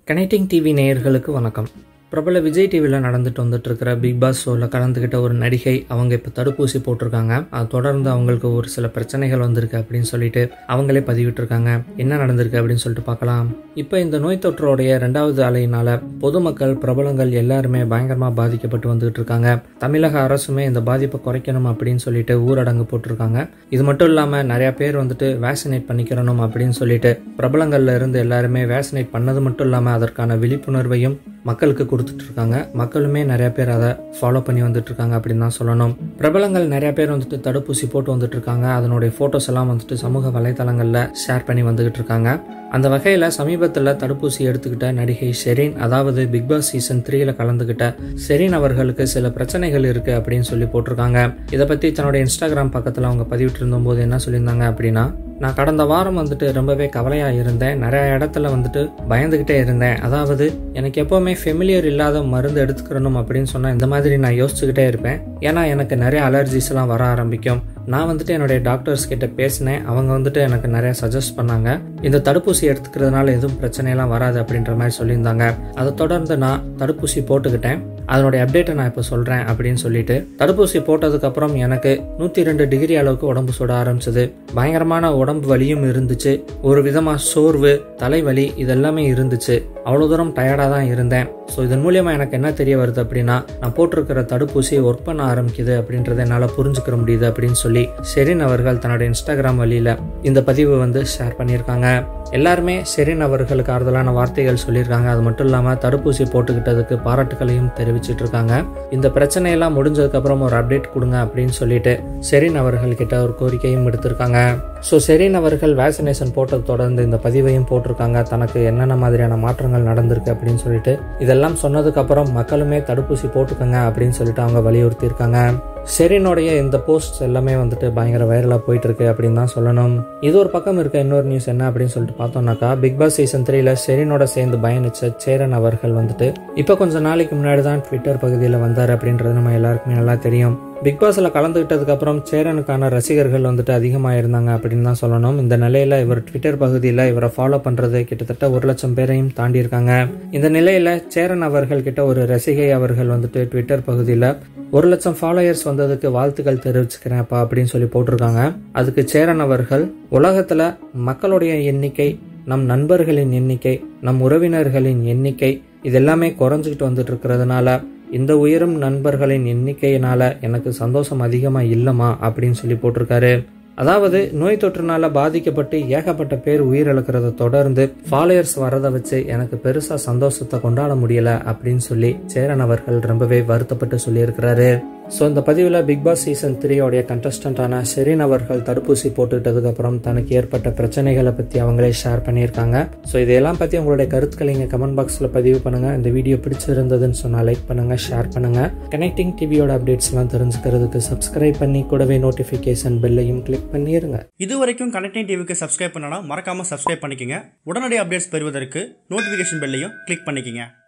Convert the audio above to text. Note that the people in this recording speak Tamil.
கனெக்டிங் டிவி நேயர்களுக்கு வணக்கம் பிரபல விஜய் டிவியில் நடந்துட்டு வந்துட்டு இருக்கிற பிக் பாஸ் ஷோவில் கலந்துக்கிட்ட ஒரு நடிகை அவங்க இப்போ தடுப்பூசி போட்டிருக்காங்க அது தொடர்ந்து அவங்களுக்கு ஒரு சில பிரச்சனைகள் வந்திருக்கு அப்படின்னு சொல்லிட்டு அவங்களே பதிவிட்டிருக்காங்க என்ன நடந்திருக்கு அப்படின்னு சொல்லிட்டு பார்க்கலாம் இப்போ இந்த நோய் தொற்றோடைய ரெண்டாவது அலையினால பொதுமக்கள் பிரபலங்கள் எல்லாருமே பயங்கரமாக பாதிக்கப்பட்டு வந்துகிட்டு இருக்காங்க தமிழக அரசுமே இந்த பாதிப்பை குறைக்கணும் அப்படின்னு சொல்லிட்டு ஊரடங்கு போட்டிருக்காங்க இது மட்டும் இல்லாமல் நிறைய பேர் வந்துட்டு வேக்சினேட் பண்ணிக்கிறணும் அப்படின்னு சொல்லிட்டு பிரபலங்கள்ல இருந்து எல்லாருமே வேக்சினேட் பண்ணது மட்டும் இல்லாமல் அதற்கான விழிப்புணர்வையும் மக்களுக்கு கொடுத்துட்டு இருக்காங்க மக்களுமே நிறைய பேர் அதை ஃபாலோ பண்ணி வந்துட்டு இருக்காங்க அப்படின்னு தான் சொல்லணும் பிரபலங்கள் நிறைய பேர் வந்துட்டு தடுப்பூசி போட்டு வந்துட்டு இருக்காங்க அதனுடைய ஃபோட்டோஸ் எல்லாம் வந்துட்டு சமூக வலைதளங்களில் ஷேர் பண்ணி வந்துகிட்டு இருக்காங்க அந்த வகையில் சமீபத்தில் தடுப்பூசி எடுத்துக்கிட்ட நடிகை ஷெரீன் அதாவது பிக் பாஸ் சீசன் த்ரீல கலந்துக்கிட்ட ஷெரீன் அவர்களுக்கு சில பிரச்சனைகள் இருக்கு அப்படின்னு சொல்லி போட்டிருக்காங்க இதை பற்றி தன்னுடைய இன்ஸ்டாகிராம் பக்கத்தில் அவங்க பதிவிட்டு இருந்தபோது என்ன சொல்லியிருந்தாங்க அப்படின்னா நான் கடந்த வாரம் வந்துட்டு ரொம்பவே கவலையாக இருந்தேன் நிறைய இடத்துல வந்துட்டு பயந்துக்கிட்டே இருந்தேன் அதாவது எனக்கு எப்போவுமே ஃபெமிலியர் இல்லாத மருந்து எடுத்துக்கிறணும் அப்படின்னு சொன்னால் இந்த மாதிரி நான் யோசிச்சுக்கிட்டே இருப்பேன் ஏன்னா எனக்கு நிறைய அலர்ஜிஸ்லாம் வர ஆரம்பிக்கும் நான் வந்துட்டு என்னுடைய டாக்டர்ஸ் கிட்ட பேசினேன் அவங்க வந்துட்டு எனக்கு நிறைய சஜஸ்ட் பண்ணாங்க இந்த தடுப்பூசி எடுத்துக்கிறதுனால எதுவும் பிரச்சனையெல்லாம் வராது அப்படின்ற மாதிரி சொல்லியிருந்தாங்க அதை தொடர்ந்து நான் தடுப்பூசி போட்டுக்கிட்டேன் அதனுடைய அப்டேட்டை நான் இப்போ சொல்கிறேன் அப்படின்னு சொல்லிட்டு தடுப்பூசி போட்டதுக்கப்புறம் எனக்கு நூற்றி ரெண்டு டிகிரி அளவுக்கு உடம்பு சுட ஆரம்பிச்சது பயங்கரமான உடம்பு வலியும் இருந்துச்சு ஒரு விதமாக சோர்வு தலைவலி இதெல்லாமே இருந்துச்சு அவ்வளோ தூரம் டயர்டாக தான் இருந்தேன் ஸோ இதன் மூலியமாக எனக்கு என்ன தெரிய வருது அப்படின்னா நான் போட்டிருக்கிற தடுப்பூசி ஒர்க் பண்ண ஆரம்பிக்குது அப்படின்றத என்னால் புரிஞ்சுக்கிற முடியுது அப்படின்னு சொல்லி ஷெரின் அவர்கள் தன்னோட இன்ஸ்டாகிராம் வழியில் இந்த பதிவு வந்து ஷேர் பண்ணியிருக்காங்க எல்லாருமே ஷெரின் அவர்களுக்கு ஆறுதலான வார்த்தைகள் சொல்லியிருக்காங்க அது மட்டும் இல்லாமல் தடுப்பூசி போட்டுக்கிட்டதுக்கு பாராட்டுகளையும் தெரிவிச்சிட்டு இருக்காங்க இந்த பிரச்சனையெல்லாம் முடிஞ்சதுக்கப்புறம் ஒரு அப்டேட் கொடுங்க அப்படின்னு சொல்லிட்டு ஷெரின் அவர்கள் கிட்ட ஒரு கோரிக்கையும் எடுத்திருக்காங்க ஸோ ஷெரின் அவர்கள் வேக்சினேஷன் போட்டது தொடர்ந்து இந்த பதிவையும் போட்டிருக்காங்க தனக்கு என்னென்ன மாதிரியான மாற்றங்கள் நடந்திருக்கு அப்படின்னு சொல்லிட்டு இதெல்லாம் சொன்னதுக்கப்புறம் மக்களுமே தடுப்பூசி போட்டுக்கோங்க அப்படின்னு சொல்லிட்டு அவங்க வலியுறுத்தியிருக்காங்க ஷெரினுடைய இந்த போஸ்ட் எல்லாமே வந்துட்டு பயங்கர வைரலாக போயிட்டு இருக்கு அப்படின்னு தான் சொல்லணும் இது ஒரு பக்கம் இருக்க இன்னொரு நியூஸ் என்ன அப்படின்னு சொல்லிட்டு பார்த்தோம்னாக்கா பிக் பாஸ் சீசன் த்ரீல ஷெரினோட சேர்ந்து பயணிச்ச சேரன் அவர்கள் வந்துட்டு இப்போ கொஞ்சம் நாளைக்கு முன்னாடி தான் ட்விட்டர் பகுதியில் வந்தார் அப்படின்றது நம்ம எல்லாருக்குமே நல்லா தெரியும் பிக் பாஸ்ல கலந்துக்கிட்டதுக்கு அப்புறம் சேரனுக்கான ரசிகர்கள் வந்துட்டு அதிகமாக இருந்தாங்க அப்படின்னு தான் சொல்லணும் இந்த நிலையில இவர் ட்விட்டர் பகுதியில் இவரை ஃபாலோ பண்றது கிட்டத்தட்ட ஒரு லட்சம் பேரையும் தாண்டி இருக்காங்க இந்த நிலையில சேரன் அவர்கள் கிட்ட ஒரு ரசிகை அவர்கள் வந்துட்டு ட்விட்டர் பகுதியில் ஒரு லட்சம் ஃபாலோயர்ஸ் வந்ததுக்கு வாழ்த்துக்கள் தெரிவிச்சுக்கிறேன்ப்பா அப்படின்னு சொல்லி போட்டிருக்காங்க அதுக்கு சேரன் அவர்கள் உலகத்துல மக்களுடைய எண்ணிக்கை நம் நண்பர்களின் எண்ணிக்கை நம் உறவினர்களின் எண்ணிக்கை இதெல்லாமே குறைஞ்சிக்கிட்டு வந்துட்டு இருக்கிறதுனால இந்த உயரும் நண்பர்களின் எண்ணிக்கையினால எனக்கு சந்தோஷம் அதிகமாக இல்லைமா அப்படின்னு சொல்லி போட்டிருக்காரு அதாவது நோய் தொற்றுனால பாதிக்கப்பட்டு ஏகப்பட்ட பேர் உயிரிழக்கிறத தொடர்ந்து ஃபாலோயர்ஸ் வரதை வச்சு எனக்கு பெருசா சந்தோஷத்தை கொண்டாட முடியல அப்படின்னு சொல்லி சேரன் அவர்கள் ரொம்பவே வருத்தப்பட்டு சொல்லியிருக்கிறாரு ஸோ இந்த பதிவில் பிக் பாஸ் சீசன் த்ரீயோடைய கண்டஸ்டன்டான ஷெரின் அவர்கள் தடுப்பூசி போட்டுக்கிட்டதுக்கு அப்புறம் தனக்கு ஏற்பட்ட பிரச்சனைகளை பற்றி அவங்களே ஷேர் பண்ணியிருக்காங்க ஸோ இதையெல்லாம் பற்றி உங்களுடைய கருத்துக்களை இங்கே கமெண்ட் பாக்ஸில் பதிவு பண்ணுங்கள் இந்த வீடியோ பிடிச்சிருந்ததுன்னு சொன்னால் லைக் பண்ணுங்கள் ஷேர் பண்ணுங்கள் கனெக்டிங் டிவியோட அப்டேட்ஸ்லாம் தெரிஞ்சுக்கிறதுக்கு சப்ஸ்கிரைப் பண்ணி கூடவே நோட்டிஃபிகேஷன் பெல்லையும் கிளிக் பண்ணிடுங்க இது வரைக்கும் கனெக்டிங் டிவிக்கு சப்ஸ்கிரைப் பண்ணனா மறக்காம சப்ஸ்கிரைப் பண்ணிக்கங்க உடனடி அப்டேட்ஸ் பெறுவதற்கு நோட்டிஃபிகேஷன் பெல்லையும் கிளிக் பண்ணிக்கங்க